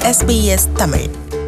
SBS Tamil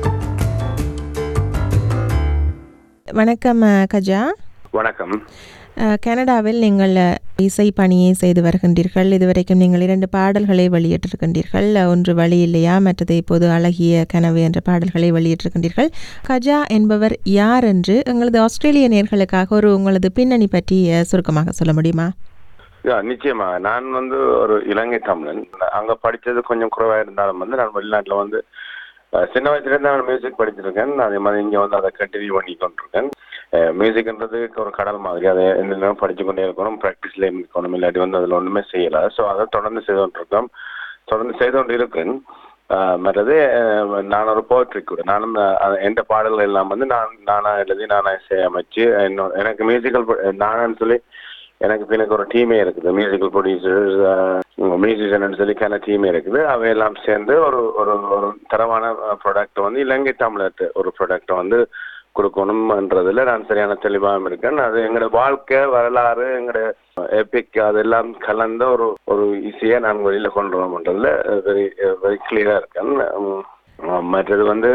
வணக்கம் அஹ், கஜா வணக்கம் அஹ், கனடாவில் நீங்கள் அஹ், இசை பணியை செய்து வருகின்றீர்கள் இதுவரைக்கும் நீங்கள் இரண்டு பாடல்களை வெளியிட்டிருக்கின்றீர்கள் அஹ், ஒன்று வழி இல்லையா மற்றது இப்போது அழகிய கனவு என்ற பாடல்களை வெளியிட்டிருக்கின்றீர்கள் கஜா என்பவர் யார் என்று எங்களது ஆஸ்திரேலிய நேர்களுக்காக ஒரு உங்களது பின்னணி பற்றி அஹ், சுருக்கமாக சொல்ல முடியுமா யா, நிச்சயமா நான் வந்து ஒரு இலங்கை தமிழன் அங்க படிச்சது கொஞ்சம் குறைவா இருந்தாலும் வந்து நான் வெளிநாட்டுல வந்து அஹ், சின்ன வயசுல இருந்து நான் மியூசிக் படிச்சிருக்கேன் அதே மாதிரி இங்க வந்து அதை கண்டினியூ பண்ணி கொண்டிருக்கேன் மியூசிக்ன்றது ஒரு கடல் மாதிரி அதை எந்த நேரம் படிச்சு கொண்டே இருக்கணும் ப்ராக்டிஸ்ல இருக்கணும் இல்லாட்டி வந்து அதுல ஒண்ணுமே செய்யல ஸோ அதை தொடர்ந்து செய்து கொண்டிருக்கோம் தொடர்ந்து செய்து கொண்டு இருக்கேன் அஹ், மற்றது அஹ், நான் ஒரு போய்ட்ரி கூட நானும் அஹ், எந்த பாடல்கள் எல்லாம் வந்து நான் நானா எழுதி நானா இசையமைச்சு என்னோட எனக்கு மியூசிக்கல் நானான்னு சொல்லி எனக்கு இப்ப எனக்கு ஒரு டீமே இருக்குது மியூசிக்கல் ப்ரொடியூசர்ஸ் மியூசிஷியன் சொல்லிக்கான டீமே இருக்குது அவையெல்லாம் சேர்ந்து ஒரு ஒரு ஒரு தரமான ப்ராடக்ட் வந்து இலங்கை தமிழர்கிட்ட ஒரு ப்ராடக்ட் வந்து கொடுக்கணும்ன்றதுல நான் சரியான தெளிவாகவும் இருக்கேன் அது எங்களோட வாழ்க்கை வரலாறு எங்களோட எபிக் அதெல்லாம் கலந்த ஒரு ஒரு இசையை நான் வெளியில கொண்டு வரணுன்றதுல வெரி வெரி கிளியரா இருக்கேன் உம், மற்றது வந்து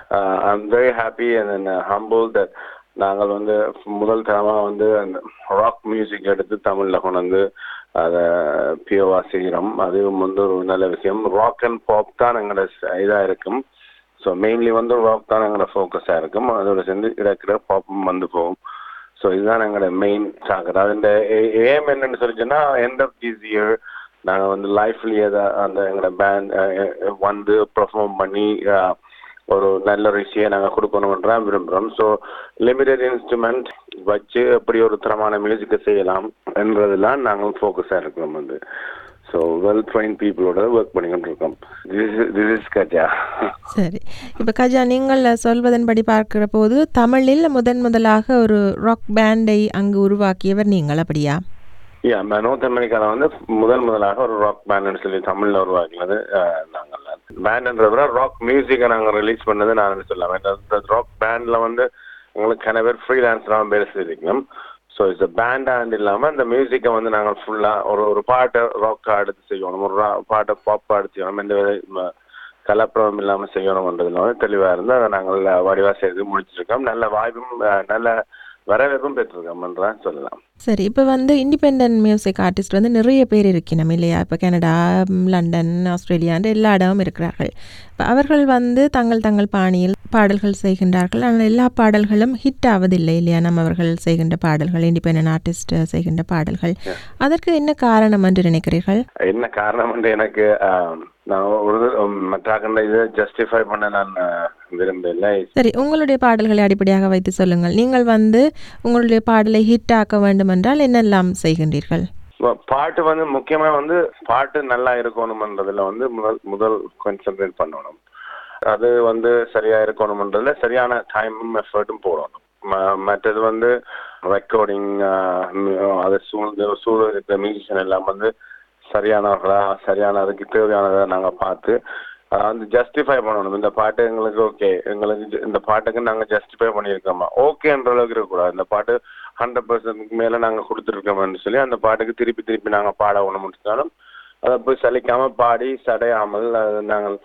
I'm very happy and humble that நாங்கள் வந்து முதல் தரமாக வந்து அந்த ராக் மியூசிக் எடுத்து தமிழில் கொண்டு வந்து அதை பியோவா செய்கிறோம் அதுவும் வந்து ஒரு நல்ல விஷயம் ராக் அண்ட் பாப் தான் எங்களோட இதாக இருக்கும் ஸோ மெயின்லி வந்து ராக் தான் எங்களோட ஃபோக்கஸாக இருக்கும் அதோட சேர்ந்து இருக்கிற பாப்பும் வந்து போகும் ஸோ இதுதான் எங்களோட மெயின் சாக்கர் அதில் ஏம் என்னன்னு சொல்லிச்சுன்னா எண்ட் ஆஃப் திஸ் இயர் நாங்கள் வந்து லைஃப்லேயே அந்த எங்களோட பேண்ட் வந்து பெர்ஃபார்ம் பண்ணி அஹ், ஒரு நல்ல ஒரு விஷயம் நாங்கள் கொடுக்கணும்ன்றா விரும்புகிறோம் ஸோ லிமிடெட் இன்ஸ்ட்ருமெண்ட் வச்சு எப்படி ஒரு தரமான மியூசிக்கை செய்யலாம் என்றதெல்லாம் நாங்கள் ஃபோக்கஸாக இருக்கிறோம் வந்து ஸோ வெல் ட்ரைன் பீப்புளோட ஒர்க் பண்ணிக்கிட்டு இருக்கோம் திஸ் இஸ் கஜா சரி இப்போ கஜா நீங்கள் சொல்வதன்படி பார்க்கிற போது தமிழில் முதன் முதலாக ஒரு ராக் பேண்டை அங்கு உருவாக்கியவர் நீங்கள் அப்படியா யா நோர்த் அமெரிக்காவில் வந்து முதல் முதலாக ஒரு ராக் பேண்ட்னு சொல்லி தமிழில் உருவாக்கினது அஹ், நாங்கள் பேண்ட்ன்றத விட ராக் மியூசிக்கை நாங்கள் ரிலீஸ் பண்ணது நான் சொல்லலாம் ராக் பேண்டில் வந்து உங்களுக்கு கன பேர் ஃப்ரீலான்ஸராக பேர் செய்திருக்கணும் ஸோ இட்ஸ் பேண்டாண்ட் இல்லாமல் இந்த மியூசிக்கை வந்து நாங்கள் ஃபுல்லாக ஒரு ஒரு பாட்டை ராக்காக எடுத்து செய்யணும் ஒரு ra- பாட்டை பாப்பாக எடுத்து செய்யணும் எந்த வித ம- கலப்படம் இல்லாமல் செய்யணும்ன்றதுல வந்து தெளிவாக இருந்து அதை நாங்கள் வடிவாக செய்து முடிச்சிருக்கோம் நல்ல வாய்ப்பும் அஹ், நல்ல வரவேற்பும் பெற்றிருக்கோம்ன்றதான் சொல்லலாம் சரி இப்போ வந்து இண்டிபெண்ட் மியூசிக் ஆர்டிஸ்ட் வந்து நிறைய பேர் இருக்கணும் இல்லையா இப்போ கனடா ம், லண்டன் ஆஸ்திரேலியான்ற எல்லா இடமும் இருக்கிறார்கள் இப்போ அவர்கள் வந்து தங்கள் தங்கள் பாணியில் பாடல்கள் செய்கின்றார்கள் ஆனால் எல்லா பாடல்களும் ஹிட் ஆவதில்லை இல்லையா நம்ம அவர்கள் செய்கின்ற பாடல்கள் இண்டிபெண்ட் ஆர்டிஸ்ட் செய்கின்ற பாடல்கள் அதற்கு என்ன காரணம் என்று நினைக்கிறீர்கள் என்ன காரணம் வந்து எனக்கு ஆம், நான் ஒரு மற்றாக்கண்ட இதை ஜஸ்டிஃபை பண்ண நான் ஆஹ், விரும்பவில்லை சரி உங்களுடைய பாடல்களை அடிப்படையாக வைத்து சொல்லுங்கள் நீங்கள் வந்து உங்களுடைய பாடலை ஹிட் ஆக்க வேண்டுமென்றால் என்னெல்லாம் செய்கின்றீர்கள் வ- பாட்டு வந்து முக்கியமா வந்து பாட்டு நல்லா இருக்கணும்ன்றதுல வந்து முதல் முதல் கான்சென்ட்ரேட் பண்ணணும் அது வந்து சரியா இருக்கணும்ன்றதுல சரியான டைமும் எஃபர்ட்டும் போடணும் ம- மற்றது வந்து ரெக்கார்டிங் அதை சூழ்ந்து சூழல் இருக்கிற மியூசிஷியன் எல்லாம் வந்து சரியானவர்களா சரியான அதுக்கு தேவையானதை நாங்க பார்த்து அதை வந்து ஜஸ்டிஃபை பண்ணணும் இந்த பாட்டு எங்களுக்கு ஓகே எங்களுக்கு ஜ- இந்த பாட்டுக்கு நாங்க ஜஸ்டிஃபை பண்ணியிருக்கோமா ஓகேன்ற அளவுக்கு இருக்கக்கூடாது இந்த பாட்டு ஹண்ட்ரட் பர்சன்ட்க்கு மேல நாங்க கொடுத்துருக்கோம்னு சொல்லி அந்த பாட்டுக்கு திருப்பி திருப்பி நாங்க பாட ஒண்ணு முடிச்சாலும் அதை போய் சலிக்காம பாடி சடையாமல் அது நாங்கள்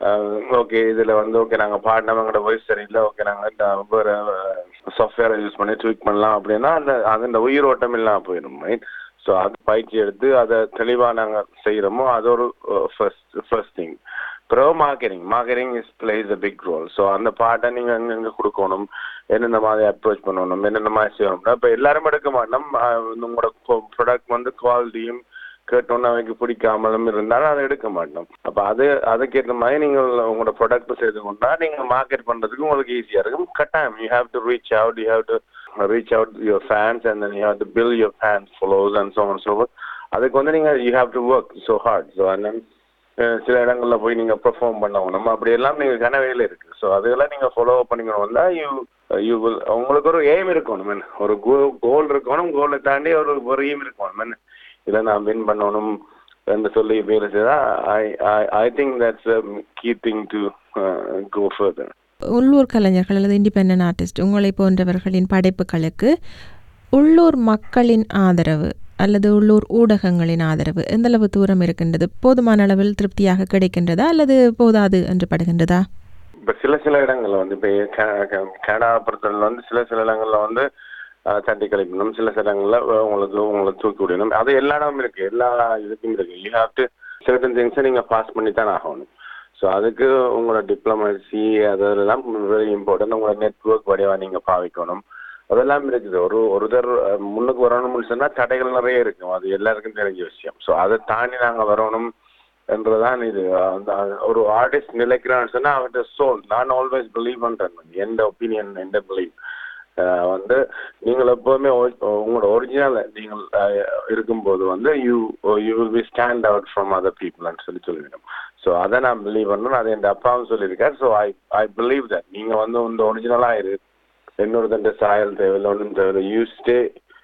ஓகே இதுல வந்து ஓகே நாங்க பாடினவங்களோட வாய்ஸ் சரியில்லை ஓகே நாங்க இந்த வேற சாஃப்ட்வேரை யூஸ் பண்ணி ட்வீட் பண்ணலாம் அப்படின்னா அந்த அது இந்த உயிரோட்டம் இல்லாம போயிடும் ரைட் ஸோ அது பயிற்சி எடுத்து அதை தெளிவா நாங்க செய்யறோமோ அது ஒரு ஃபர்ஸ்ட் ஃபர்ஸ்ட் திங் பிறகு marketing marketing is plays a big role so அந்த பாட்டை நீங்க அங்கங்க கொடுக்கணும் என்னென்ன மாதிரி அப்ரோச் பண்ணணும் என்னென்ன மாதிரி செய்யணும் இப்போ எல்லாரும் எடுக்க மாட்டோம் அஹ் உங்களோட ப்ராடக்ட் வந்து குவாலிட்டியும் கேட்டோன்னு அவைக்கு பிடிக்காமலும் இருந்தாலும் அதை எடுக்க மாட்டோம் அப்போ அது அதுக்கேற்ற மாதிரி நீங்கள் உங்களோட ப்ராடக்ட் செய்து கொண்டா நீங்கள் மார்க்கெட் பண்ணுறதுக்கு உங்களுக்கு ஈஸியாக இருக்கும் கட்டாயம் you have to reach out you have to reach out your fans and then you have to build your fans followers and so and so அதுக்கு வந்து நீங்கள் you have to work so hard so and சில இடங்கள்ல போய் நீங்க perform பண்ணணும் அப்படி எல்லாம் நீங்க கனவையில் இருக்கு ஸோ அதெல்லாம் நீங்க ஃபாலோ பண்ணிக்கணும்னா யூ யூ வில் உங்களுக்கு ஒரு எய்ம் இருக்கணும் என்ன ஒரு கோல் இருக்கணும் கோலை தாண்டி ஒரு ஒரு எய்ம் இருக்கணும் என்ன இதை நான் வின் பண்ணணும் என்று சொல்லி வேலை செய்தா I I think that's key thing to go further உள்ளூர் கலைஞர்கள் அல்லது இண்டிபெண்ட் ஆர்டிஸ்ட் உங்களை போன்றவர்களின் படைப்புகளுக்கு உள்ளூர் மக்களின் ஆதரவு அல்லது உள்ளூர் ஊடகங்களின் ஆதரவு எந்தளவு தூரம் இருக்கின்றது போதுமான அளவில் திருப்தியாக கிடைக்கின்றதா அல்லது போதாது என்று படுகின்றதா இப்ப சில சில இடங்கள்ல வந்து இப்ப கே- கே- கனடா பொறுத்தவரையில வந்து சில சில இடங்கள்ல வந்து அஹ், தட்டி கழிக்கணும் சில சில இடங்கள்ல அஹ், உங்களுக்கு உங்களை தூக்கி விடணும் அது எல்லா இடமும் இருக்கு எல்லா இதுக்கும் இருக்கு யூ ஹாவ் டு certain திங்ஸை நீங்க பாஸ் பண்ணி தான் ஆகணும் ஸோ அதுக்கு உங்களோட டிப்ளமசி அதெல்லாம் வெரி இம்பார்ட்டன்ட் உங்களோட நெட்ஒர்க் வடிவா நீங்க பாவிக்கணும் அதெல்லாம் இருக்குது ஒரு ஒருத்தர் அஹ், முன்னுக்கு வரணும்னு சொன்னா தடைகள் நிறைய இருக்கும் அது எல்லாருக்கும் தெரிஞ்ச விஷயம் ஸோ அதை தாண்டி நாங்க வரணும் என்றுதான் இது அந்த ஒரு ஆர்டிஸ்ட் நிலைக்கிறான்னு சொன்னா அவர்கிட்ட சோல் நான் ஆல்வேஸ் பிலீவ் பண்றேன் எந்த ஒப்பீனியன் எந்த பிலீவ் வந்து நீங்கள் எப்பவுமே o- உங்களோட ஒரிஜினல் நீங்கள் அஹ், இருக்கும்போது வந்து you you will be stand out from other பீப்புள்னு சொல்லி சொல்லிவிடும் ஸோ அதை நான் பிலீவ் பண்ணணும் அது என் அப்பாவும் சொல்லியிருக்காரு so I I believe that நீங்க வந்து இந்த ஒரிஜினலாக இரு என்னொருத்தண்ட சாயல் தேவையில்லை ஒன்றும் தேவையில்லை யூ ஸ்டே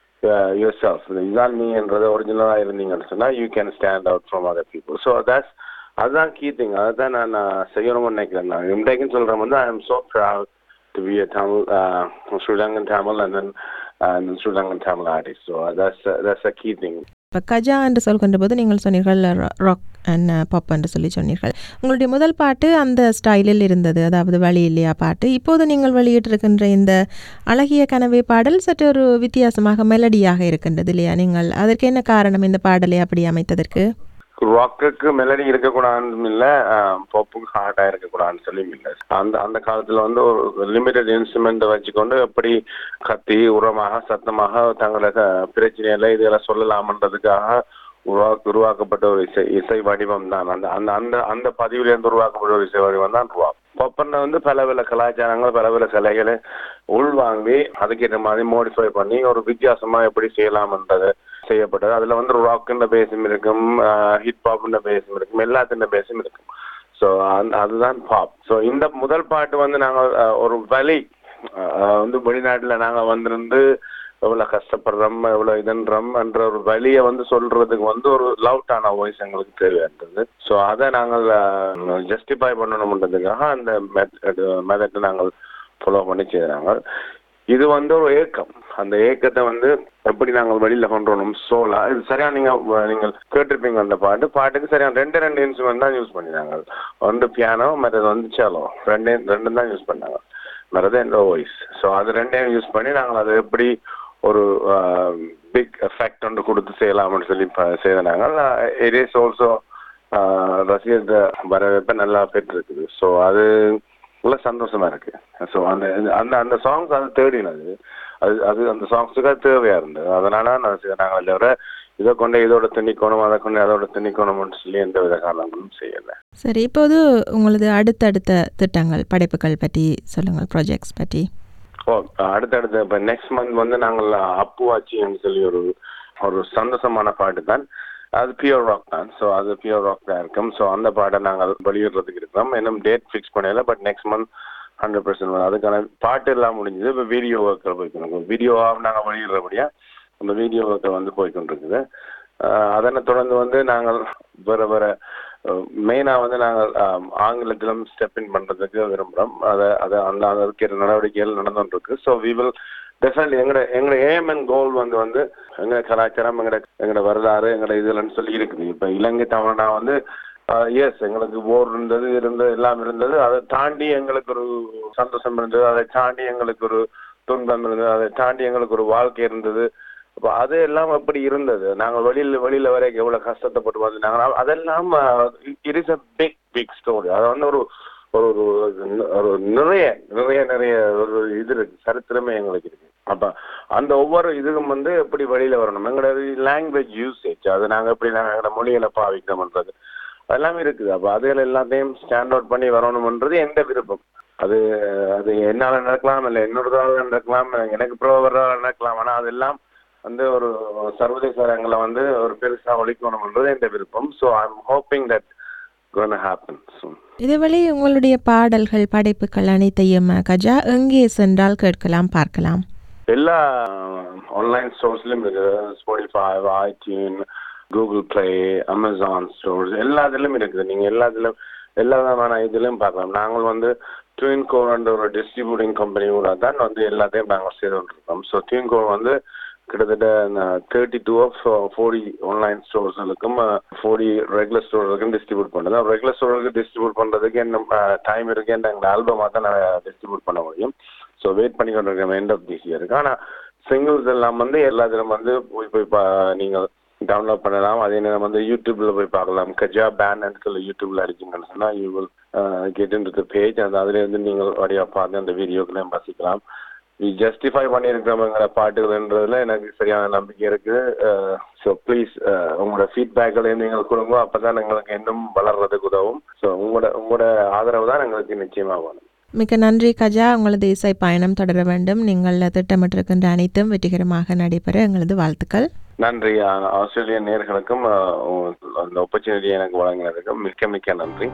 யுவர் செல்ஃப் இதுதான் நீங்கன்றது ஒரிஜினலாக இருந்தீங்கன்னு சொன்னா you can stand out from other people so that's அதுதான் கீ திங் அதை தான் நான் நான் செய்யணும்னு நினைக்கிறேன் நான் இன்றைக்குன்னு சொல்கிறேன் வந்து I am so proud to be a Tamil, uh, Sri Lankan Tamil and then uh, and then Sri Lankan Tamil artist. So uh, that's uh, that's a key thing. இப்போ கஜா என்று சொல்கின்ற போது நீங்கள் சொன்னீர்கள் ராக் அண்ட் பாப் என்று சொல்லி சொன்னீர்கள் உங்களுடைய முதல் பாட்டு அந்த ஸ்டைலில் இருந்தது அதாவது வழி இல்லையா பாட்டு இப்போது நீங்கள் வெளியிட்டிருக்கின்ற இந்த அழகிய கனவே பாடல் சற்று ஒரு வித்தியாசமாக மெலடியாக இருக்கின்றது இல்லையா நீங்கள் அதற்கு என்ன காரணம் இந்த பாடலை அப்படி அமைத்ததற்கு ராக்குக்கு மெலடி இருக்கக்கூடாதுன்னு இல்லை பாப்புக்கு ஹார்ட்டாக இருக்கக்கூடாதுன்னு சொல்லி இல்லை அந்த அந்த காலத்தில் வந்து ஒரு லிமிடெட் இன்ஸ்ட்ருமெண்ட்டை வச்சுக்கொண்டு எப்படி கத்தி உரமாக சத்தமாக தங்களை பிரச்சனையில இதெல்லாம் சொல்லலாமன்றதுக்காக உருவாக்க உருவாக்கப்பட்ட ஒரு இசை இசை வடிவம் தான் அந்த அந்த அந்த அந்த பதிவிலிருந்து உருவாக்கப்பட்ட ஒரு இசை வடிவம் தான் ரூபா பொப்பனை வந்து பல பல கலாச்சாரங்கள் பல பல கலைகளை உள்வாங்கி அதுக்கேற்ற மாதிரி மோடிஃபை பண்ணி ஒரு வித்தியாசமா எப்படி செய்யலாம்ன்றது செய்யப்பட்டது அதுல வந்து ராக்குன்ற பேஸும் இருக்கும் ஹிப் ஹாப்ன்ற பேஸும் இருக்கும் எல்லாத்தின் பேஸும் இருக்கும் ஸோ அதுதான் பாப் ஸோ இந்த முதல் பாட்டு வந்து நாங்கள் அஹ், ஒரு வழி அஹ், வந்து வெளிநாட்டுல நாங்க வந்திருந்து எவ்வளவு கஷ்டப்படுறோம் எவ்வளவு இதுன்றோம் என்ற ஒரு வழியை வந்து சொல்றதுக்கு வந்து ஒரு லவுட்டான வாய்ஸ் எங்களுக்கு தேவையானது ஸோ அதை நாங்கள் ஜஸ்டிஃபை பண்ணணும்ன்றதுக்காக அந்த மெத்தட்டை நாங்கள் ஃபாலோ பண்ணி செய்கிறாங்க இது வந்து ஒரு ஏக்கம் அந்த ஏக்கத்தை வந்து எப்படி நாங்கள் வெளியில கொண்டு வரணும் சோலா இது சரியா நீங்க நீங்கள் கேட்டிருப்பீங்க அந்த பாட்டு பாட்டுக்கு சரியா ரெண்டு ரெண்டு இன்ஸ்ட்ருமெண்ட் தான் யூஸ் பண்ணினாங்க ஒன்று பியானோ மற்றது வந்து சேலோ ரெண்டே ரெண்டும் தான் யூஸ் பண்ணாங்க மற்றது எந்த வாய்ஸ் ஸோ அது ரெண்டையும் யூஸ் பண்ணி நாங்கள் அதை எப்படி ஒரு பிக் எஃபெக்ட் ஒன்று கொடுத்து செய்யலாம்னு சொல்லி ப- செய்தாங்க இட் இஸ் ஆல்சோ ரசிகர் வரவேற்ப நல்லா பெற்றிருக்குது ஸோ அது நல்ல சந்தோஷமா இருக்கு ஸோ அந்த அந்த அந்த சாங்ஸ் அது தேடினது அது அது அந்த சாங்ஸுக்கு அது தேவையா இருந்தது அதனால நான் செ- நாங்கள் தவிர இதை கொண்டு இதோட திணிக்கணும் அதை கொண்டு அதோட திணிக்கணும்னு சொல்லி எந்த வித காரணங்களும் செய்யலை சரி இப்போது உங்களது அடுத்தடுத்த திட்டங்கள் படைப்புகள் பற்றி சொல்லுங்கள் ப்ராஜெக்ட்ஸ் பற்றி ஓ அடுத்தடுத்து இப்போ நெக்ஸ்ட் மந்த் வந்து நாங்கள் அப்புவாச்சின்னு சொல்லி ஒரு ஒரு சந்தோஷமான பாட்டு தான் அது பியூர் ராக் தான் ஸோ அது பியூர் ராக் தான் இருக்கும் ஸோ அந்த பாட்டை நாங்கள் வெளியிடுறதுக்கு இருக்கோம் இன்னும் டேட் ஃபிக்ஸ் பண்ணல but next month hundred percent அதுக்கான பாட்டு எல்லாம் முடிஞ்சது இப்போ வீடியோ ஒர்க்கில் போய்க்கணும் வீடியோவாக நாங்கள் வெளியிடுறபடியா அந்த வீடியோ ஒர்க்கை வந்து போய்க்கொண்டிருக்குது அஹ் அதனை தொடர்ந்து வந்து நாங்கள் வேற வேற மெயினாக வந்து நாங்கள் அஹ், ஆங்கிலத்திலும் ஸ்டெப் இன் பண்ணுறதுக்கு விரும்புகிறோம் அதை அதை அந்த அதற்கேற்ற நடவடிக்கைகள் நடந்துகிட்டு ஸோ வி வில் டெஃபினெட்லி எங்களோட எங்களோட ஏம் அண்ட் கோல் வந்து வந்து எங்களோட கலாச்சாரம் எங்களோட எங்களோட வரலாறு எங்களோட இதுலன்னு சொல்லி இருக்குது இப்போ இலங்கை தமிழ்னா வந்து எஸ் எங்களுக்கு போர் இருந்தது இருந்தது எல்லாம் இருந்தது அதை தாண்டி எங்களுக்கு ஒரு சந்தோஷம் இருந்தது அதை தாண்டி எங்களுக்கு ஒரு துன்பம் இருந்தது அதை தாண்டி எங்களுக்கு ஒரு வாழ்க்கை இருந்தது அப்போ அது எல்லாம் அப்படி இருந்தது நாங்கள் வெளியில வெளியில வரைக்கும் எவ்வளவு கஷ்டப்பட்டு வந்து நாங்கள் அதெல்லாம் it is a big big story அது வந்து ஒரு ஒரு ஒரு ஒரு நிறைய நிறைய நிறைய ஒரு இது இருக்கு சரித்திரமே எங்களுக்கு இருக்கு அப்ப அந்த ஒவ்வொரு இதுவும் வந்து எப்படி வெளியில வரணும் எங்களோட லாங்குவேஜ் யூசேஜ் அது நாங்க எப்படி நாங்க எங்களோட மொழிகளை பாவிக்கணும்ன்றது அதெல்லாம் இருக்குது அப்ப அதுகள் எல்லாத்தையும் ஸ்டாண்ட் அவுட் பண்ணி வரணும்ன்றது எந்த விருப்பம் அது அது என்னால நடக்கலாம் இல்லை என்னோடதால நடக்கலாம் எனக்கு ப்ரோவராக நடக்கலாம் ஆனா அதெல்லாம் வந்து ஒரு சர்வதேச அரங்கில் வந்து ஒரு பெருசா ஒழிக்கணும்ன்றது எந்த விருப்பம் so I am hoping that gonna happen soon இதுவரை உங்களுடைய பாடல்கள் படைப்புகள் அனைத்தையும் கஜா எங்கே சென்றால் கேட்கலாம் பார்க்கலாம் எல்லா ஆன்லைன் ஸ்டோர்ஸ்லயும் இருக்குது Spotify iTune Google Play Amazon stores எல்லா இதுலயும் இருக்குது நீங்க எல்லா இதுலயும் எல்லா விதமான இதுலயும் பார்க்கலாம் நாங்கள் வந்து ட்வின் கோர்ன்ற ஒரு டிஸ்ட்ரிபியூட்டிங் கம்பெனி கூட தான் வந்து எல்லாத்தையும் நாங்கள் செய்து கொண்டிருக்கோம் ஸோ ட்வின் கோர் வந்து கிட்டத்தட்ட thirty two of forty online ஸ்டோர்ஸ்களுக்கும் ஃபோர்டி ரெகுலர் ஸ்டோர்களுக்கும் டிஸ்ட்ரிபியூட் பண்ணுறது ரெகுலர் ஸ்டோர்களுக்கு டிஸ்ட்ரிபியூட் பண்ணுறதுக்கு என்ன டைம் இருக்கு எங்கள் ஆல்பமாக தான் நான் டிஸ்ட்ரிபியூட் பண்ண முடியும் ஸோ வெயிட் பண்ணி கொண்டு இருக்கேன் எண்ட் ஆஃப் திஸ் இயருக்கு ஆனால் சிங்கிள்ஸ் எல்லாம் வந்து எல்லாத்திலும் வந்து போய் போய் பா நீங்கள் டவுன்லோட் பண்ணலாம் அதே நேரம் வந்து யூடியூப்ல போய் பார்க்கலாம் கஜா பேண்ட் சொல்லி யூடியூப்ல அடிச்சிங்கன்னு சொன்னா you will get into page அந்த அதுல இருந்து நீங்கள் வழியா பார்த்து அந்த வீடியோக்களையும் ரசிக்கலாம் ஜஸ்டிஃபை பண்ணியிருக்கிறோங்கிற பாட்டுகள்ன்றதுல எனக்கு சரியான நம்பிக்கை இருக்கு ஸோ ப்ளீஸ் உங்களோட ஃபீட்பேக்களையும் நீங்கள் கொடுங்க அப்பதான் எங்களுக்கு இன்னும் வளர்றதுக்கு உதவும் ஸோ உங்களோட உங்களோட ஆதரவு தான் எங்களுக்கு நிச்சயமாக வேணும் மிக்க நன்றி கஜா உங்களது இசை பயணம் தொடர வேண்டும் நீங்கள் திட்டமிட்டிருக்கின்ற அனைத்தும் வெற்றிகரமாக நடைபெற எங்களது வாழ்த்துக்கள் நன்றி ஆஸ்திரேலிய நேர்களுக்கும் அந்த ஆப்பர்ச்சுனிட்டி எனக்கு வழங்கினதுக்கும் மிக்க மிக்க நன்றி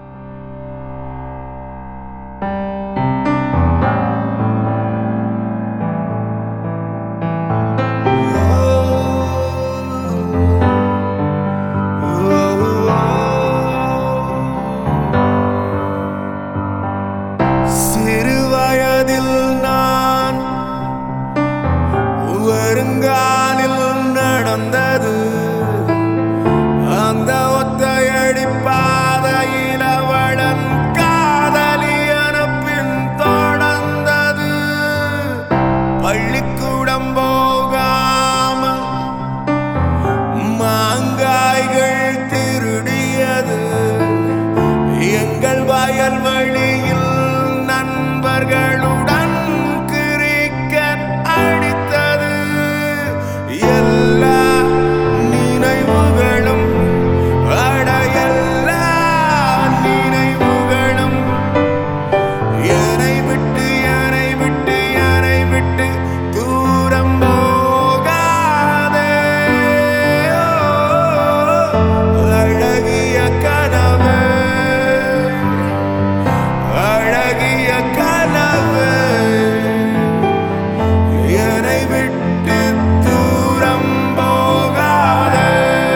சிறு வயதில் நான் வருங்காலில் நடந்தது அந்த ஒத்தையடி பாதையில் அவளன் காதலியன பின் தொடர்ந்தது பள்ளிக்கூடம் போகாமல் மாங்காய்கள் திருடியது எங்கள் வயல்வெளியில் நண்பர்களுடன் கிரிக்கெட் அடித்தது எல்லா நினைவுகளும் அட எல்லா நினைவுகளும் என்னை விட்டு என்னை விட்டு என்னை விட்டு தூரம் போகாதே அழகிய கனவு அழகிய கனவு என்னை விட்டு தூரம் போகாதே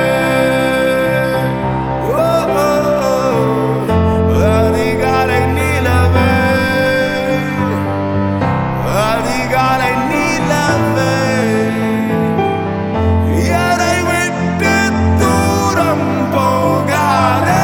ஓ, ஓ, ஓ, அதிகாலை நிலவே அதிகாலை நிலவே என்னை விட்டு தூரம் போகாதே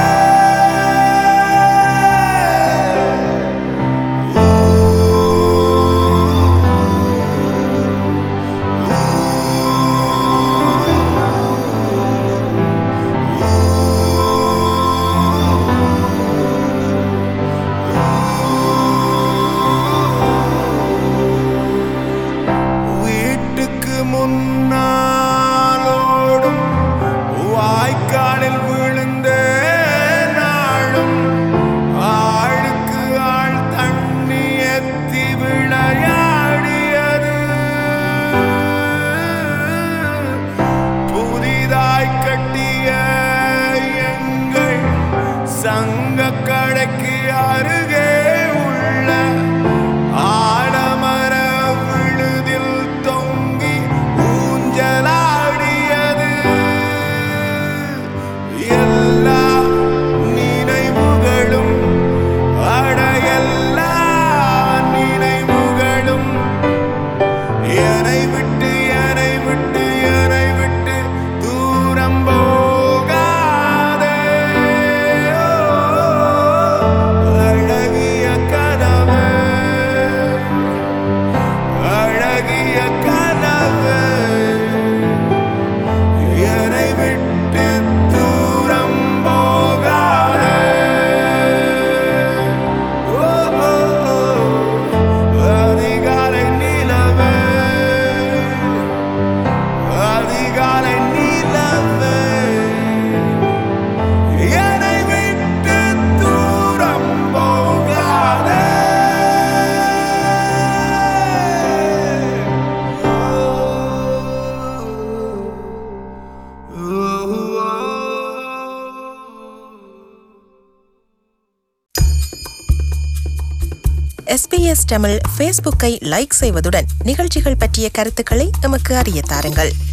வீட்டுக்கு முன்னாலோடும் வாய்க்காலில் விழுந்தே நாளும் ஆளுக்கு ஆள் தண்ணி எத்தி விளையாடியது புதிதாய் கட்டிய எங்கள் சங்க கடைக்கு அருகே உள்ள ஆலமர விழுதில் தொங்கி ஊஞ்சலாடியது எல்லா நினைவுகளும் அட எல்லா நினைவுகளும் என்னை விட்டு என்னை விட்டு என்னை விட்டு தூரம் போகாதே அழகிய கனவு அழகிய கனவு என்னை விட்டு தூரம் போகாதே ஓ, ஓ, ஓ, அதிகாலை நிலவே அதிகாலை நிலவே என்னை விட்டு தூரம் போகாதே எஸ்பிஎஸ் தமிழ் ஃபேஸ்புக்கை லைக் செய்வதுடன் நிகழ்ச்சிகள் பற்றிய கருத்துக்களை எமக்கு அறிய தாருங்கள்